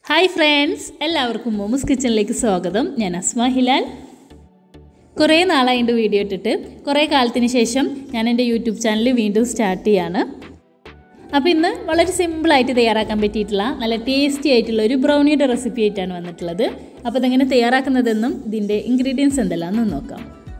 hi friends എല്ലാവർക്കും mom's കിച്ചണിലേക്ക് സ്വാഗതം ഞാൻ അസ്മ ഹിലാൽ കുറേ നാളായിട്ട് വീഡിയോ ഇട്ടിട്ട് കുറേ കാലത്തിന് ശേഷം ഞാൻ എൻ്റെ യൂട്യൂബ് ചാനൽ വീണ്ടും സ്റ്റാർട്ട് ചെയ്യാണ് അപ്പോൾ ഇന്ന് വളരെ സിമ്പിളായിട്ട് തയ്യാറാക്കാൻ പറ്റിയിട്ടുള്ള നല്ല ടേസ്റ്റി ആയിട്ടുള്ള ഒരു ബ്രൗണിയുടെ റെസിപ്പി ആയിട്ടാണ് വന്നിട്ടുള്ളത് അപ്പോൾ ഇതെങ്ങനെ തയ്യാറാക്കുന്നതെന്നും ഇതിൻ്റെ ഇൻഗ്രീഡിയൻസ് എന്തെല്ലാമെന്ന് നോക്കാം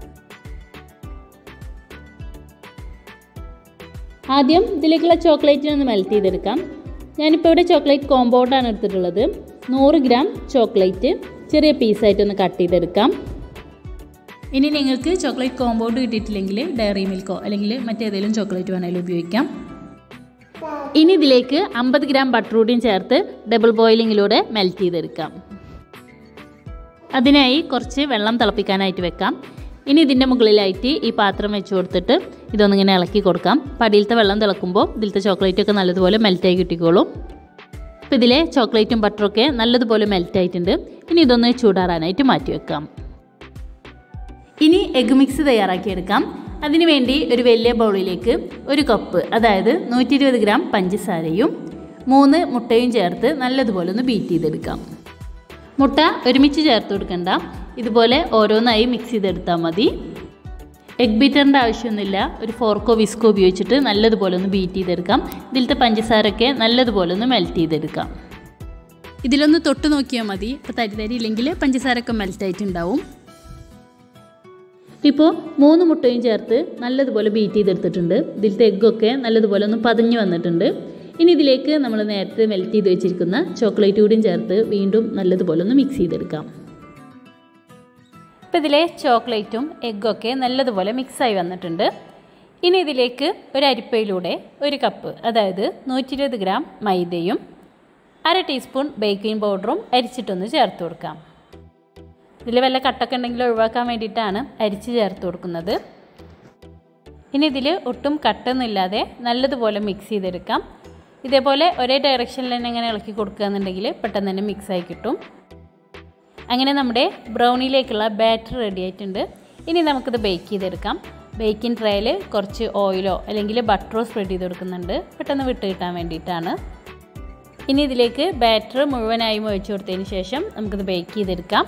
ആദ്യം ഇതിലേക്കുള്ള ചോക്ലേറ്റിനെ ഒന്ന് മെൽറ്റ് ചെയ്തെടുക്കാം ഞാനിപ്പോൾ ഇവിടെ ചോക്ലേറ്റ് കോമ്പൗണ്ടാണ് എടുത്തിട്ടുള്ളത് നൂറ് ഗ്രാം ചോക്ലേറ്റ് ചെറിയ പീസായിട്ടൊന്ന് കട്ട് ചെയ്തെടുക്കാം ഇനി നിങ്ങൾക്ക് ചോക്ലേറ്റ് കോമ്പൗണ്ട് കിട്ടിയിട്ടില്ലെങ്കിൽ ഡയറി മിൽക്കോ അല്ലെങ്കിൽ മറ്റേതെങ്കിലും ചോക്ലേറ്റ് വേണമെങ്കിലും ഉപയോഗിക്കാം ഇനി ഇതിലേക്ക് അമ്പത് ഗ്രാം ബട്ടറൂട്ടിയും ചേർത്ത് ഡബിൾ ബോയിലിങ്ങിലൂടെ മെൽറ്റ് ചെയ്തെടുക്കാം അതിനായി കുറച്ച് വെള്ളം തിളപ്പിക്കാനായിട്ട് വെക്കാം ഇനി ഇതിൻ്റെ മുകളിലായിട്ട് ഈ പാത്രം വെച്ച് കൊടുത്തിട്ട് ഇതൊന്നിങ്ങനെ ഇളക്കി കൊടുക്കാം പടിയിലത്തെ വെള്ളം തിളക്കുമ്പോൾ ഇതിലത്തെ ചോക്ലേറ്റ് ഒക്കെ നല്ലതുപോലെ മെൽറ്റായി കിട്ടിക്കോളും അപ്പോൾ ഇതിലെ ചോക്ലേറ്റും ബട്ടറൊക്കെ നല്ലതുപോലെ മെൽറ്റ് ആയിട്ടുണ്ട് ഇനി ഇതൊന്ന് ചൂടാറാനായിട്ട് മാറ്റി വെക്കാം ഇനി എഗ് മിക്സ് തയ്യാറാക്കിയെടുക്കാം അതിനുവേണ്ടി ഒരു വലിയ ബൗളിലേക്ക് ഒരു കപ്പ് അതായത് നൂറ്റി ഇരുപത് ഗ്രാം പഞ്ചസാരയും മൂന്ന് മുട്ടയും ചേർത്ത് നല്ലതുപോലെ ഒന്ന് ബീറ്റ് ചെയ്തെടുക്കാം മുട്ട ഒരുമിച്ച് ചേർത്ത് കൊടുക്കണ്ട ഇതുപോലെ ഓരോന്നായി മിക്സ് ചെയ്തെടുത്താൽ മതി എഗ് ബീറ്ററിൻ്റെ ആവശ്യമൊന്നുമില്ല ഒരു ഫോർക്കോ വിസ്കോ ഉപയോഗിച്ചിട്ട് നല്ലതുപോലെ ഒന്ന് ബീറ്റ് ചെയ്തെടുക്കാം ഇതിലത്തെ പഞ്ചസാരൊക്കെ നല്ലതുപോലെ ഒന്ന് മെൽറ്റ് ചെയ്തെടുക്കാം ഇതിലൊന്ന് തൊട്ട് നോക്കിയാൽ മതി ഇപ്പോൾ തരി തരി ഇല്ലെങ്കിൽ പഞ്ചസാരൊക്കെ മെൽറ്റ് ആയിട്ടുണ്ടാവും ഇപ്പോൾ മൂന്ന് മുട്ടയും ചേർത്ത് നല്ലതുപോലെ ബീറ്റ് ചെയ്തെടുത്തിട്ടുണ്ട് ഇതിലത്തെ എഗ്ഗൊക്കെ നല്ലതുപോലെ ഒന്ന് പതഞ്ഞു വന്നിട്ടുണ്ട് ഇനി ഇതിലേക്ക് നമ്മൾ നേരത്തെ മെൽറ്റ് ചെയ്ത് വെച്ചിരിക്കുന്ന ചോക്ലേറ്റ് കൂടിയും ചേർത്ത് വീണ്ടും നല്ലതുപോലെ ഒന്ന് മിക്സ് ചെയ്തെടുക്കാം ഇപ്പോൾ ഇതിലെ ചോക്ലേറ്റും എഗ്ഗൊക്കെ നല്ലതുപോലെ മിക്സായി വന്നിട്ടുണ്ട് ഇനി ഇതിലേക്ക് ഒരു അരിപ്പയിലൂടെ ഒരു കപ്പ് അതായത് നൂറ്റി ഇരുപത് ഗ്രാം മൈദയും അര ടീസ്പൂൺ ബേക്കിംഗ് പൗഡറും അരിച്ചിട്ടൊന്ന് ചേർത്ത് കൊടുക്കാം ഇതിൽ വല്ല കട്ടൊക്കെ ഉണ്ടെങ്കിൽ ഒഴിവാക്കാൻ വേണ്ടിയിട്ടാണ് അരിച്ച് ചേർത്ത് കൊടുക്കുന്നത് ഇനി ഇതിൽ ഒട്ടും കട്ടൊന്നുമില്ലാതെ നല്ലതുപോലെ മിക്സ് ചെയ്തെടുക്കാം ഇതേപോലെ ഒരേ ഡയറക്ഷനിൽ തന്നെ ഇങ്ങനെ ഇളക്കി കൊടുക്കുകയെന്നുണ്ടെങ്കിൽ പെട്ടെന്ന് തന്നെ മിക്സായി കിട്ടും അങ്ങനെ നമ്മുടെ ബ്രൗണിയിലേക്കുള്ള ബാറ്റർ റെഡി ആയിട്ടുണ്ട് ഇനി നമുക്കിത് ബേക്ക് ചെയ്തെടുക്കാം ബേക്കിംഗ് ട്രേയിൽ കുറച്ച് ഓയിലോ അല്ലെങ്കിൽ ബട്ടറോ സ്പ്രെഡ് ചെയ്ത് കൊടുക്കുന്നുണ്ട് പെട്ടെന്ന് വിട്ട് കിട്ടാൻ വേണ്ടിയിട്ടാണ് ഇനി ഇതിലേക്ക് ബാറ്റർ മുഴുവനായും ഒഴിച്ചു കൊടുത്തതിന് ശേഷം നമുക്കിത് ബേക്ക് ചെയ്തെടുക്കാം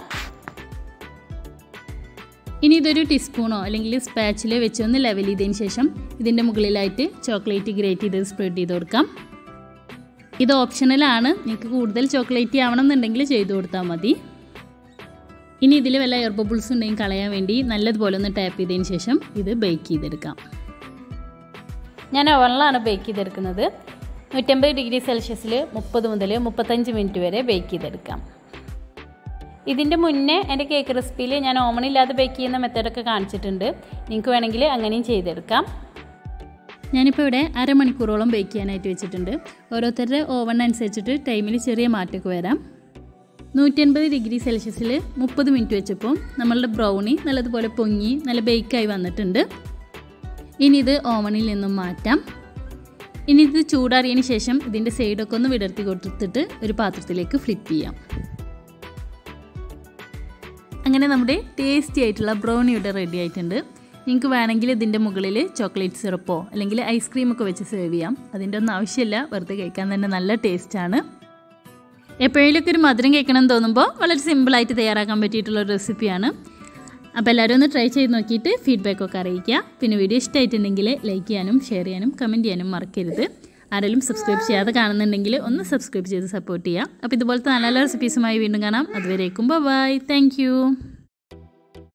ഇനി ഇതൊരു ടീസ്പൂണോ അല്ലെങ്കിൽ സ്പാച്ചിൽ വെച്ച് ഒന്ന് ലെവൽ ചെയ്തതിന് ശേഷം ഇതിൻ്റെ മുകളിലായിട്ട് ചോക്ലേറ്റ് ഗ്രേറ്റ് ചെയ്ത് സ്പ്രെഡ് ചെയ്ത് കൊടുക്കാം ഇത് ഓപ്ഷണലാണ് നിങ്ങൾക്ക് കൂടുതൽ ചോക്ലേറ്റ് ആവണം എന്നുണ്ടെങ്കിൽ ചെയ്ത് കൊടുത്താൽ മതി ഇനി ഇതിൽ വല്ല എയർ ബബിൾസ് ഉണ്ടെങ്കിൽ കളയാൻ വേണ്ടി നല്ലതുപോലെ ഒന്ന് ടാപ്പ് ചെയ്തതിന് ശേഷം ഇത് ബേക്ക് ചെയ്തെടുക്കാം ഞാൻ ഓവനിലാണ് ബേക്ക് ചെയ്തെടുക്കുന്നത് നൂറ്റമ്പത് ഡിഗ്രി സെൽഷ്യസിൽ മുപ്പത് മുതൽ മുപ്പത്തഞ്ച് മിനിറ്റ് വരെ ബേക്ക് ചെയ്തെടുക്കാം ഇതിൻ്റെ മുന്നേ എൻ്റെ കേക്ക് റെസിപ്പിയിൽ ഞാൻ ഓമണില്ലാതെ ബേക്ക് ചെയ്യുന്ന മെത്തേഡൊക്കെ കാണിച്ചിട്ടുണ്ട് നിങ്ങൾക്ക് വേണമെങ്കിൽ അങ്ങനെയും ചെയ്തെടുക്കാം ഞാനിപ്പോൾ ഇവിടെ അരമണിക്കൂറോളം ബേക്ക് ചെയ്യാനായിട്ട് വെച്ചിട്ടുണ്ട് ഓരോരുത്തരുടെ ഓവൺ അനുസരിച്ചിട്ട് ടൈമിൽ ചെറിയ മാറ്റമൊക്കെ വരാം നൂറ്റൻപത് ഡിഗ്രി സെൽഷ്യസിൽ മുപ്പത് മിനിറ്റ് വെച്ചപ്പോൾ നമ്മളുടെ ബ്രൗണി നല്ലതുപോലെ പൊങ്ങി നല്ല ബേക്കായി വന്നിട്ടുണ്ട് ഇനി ഇത് ഓവണിൽ നിന്നും മാറ്റാം ഇനി ഇത് ചൂടാറിയതിന് ശേഷം ഇതിൻ്റെ സൈഡൊക്കെ ഒന്ന് വിടർത്തി കൊടുത്തിട്ട് ഒരു പാത്രത്തിലേക്ക് ഫ്ലിപ്പ് ചെയ്യാം അങ്ങനെ നമ്മുടെ ടേസ്റ്റി ആയിട്ടുള്ള ബ്രൗണി ഇവിടെ റെഡി ആയിട്ടുണ്ട് നിങ്ങൾക്ക് വേണമെങ്കിൽ ഇതിൻ്റെ മുകളിൽ ചോക്ലേറ്റ് സിറപ്പോ അല്ലെങ്കിൽ ഐസ്ക്രീമൊക്കെ വെച്ച് സെർവ് ചെയ്യാം അതിൻ്റെ ഒന്നും ആവശ്യമില്ല വെറുതെ കഴിക്കാൻ തന്നെ നല്ല ടേസ്റ്റാണ് എപ്പോഴേലൊക്കെ ഒരു മധുരം കഴിക്കണം എന്ന് തോന്നുമ്പോൾ വളരെ സിമ്പിളായിട്ട് തയ്യാറാക്കാൻ പറ്റിയിട്ടുള്ള ഒരു റെസിപ്പിയാണ് അപ്പോൾ എല്ലാവരും ഒന്ന് ട്രൈ ചെയ്ത് നോക്കിയിട്ട് ഫീഡ്ബാക്കൊക്കെ അറിയിക്കുക പിന്നെ വീഡിയോ ഇഷ്ടമായിട്ടുണ്ടെങ്കിൽ ലൈക്ക് ചെയ്യാനും ഷെയർ ചെയ്യാനും കമൻറ്റ് ചെയ്യാനും മറക്കരുത് ആരെങ്കിലും സബ്സ്ക്രൈബ് ചെയ്യാതെ കാണുന്നുണ്ടെങ്കിൽ ഒന്ന് സബ്സ്ക്രൈബ് ചെയ്ത് സപ്പോർട്ട് ചെയ്യുക അപ്പോൾ ഇതുപോലത്തെ നല്ല നല്ല റെസിപ്പീസുമായി വീണ്ടും കാണാം അതുവരേക്കും ബൈ താങ്ക്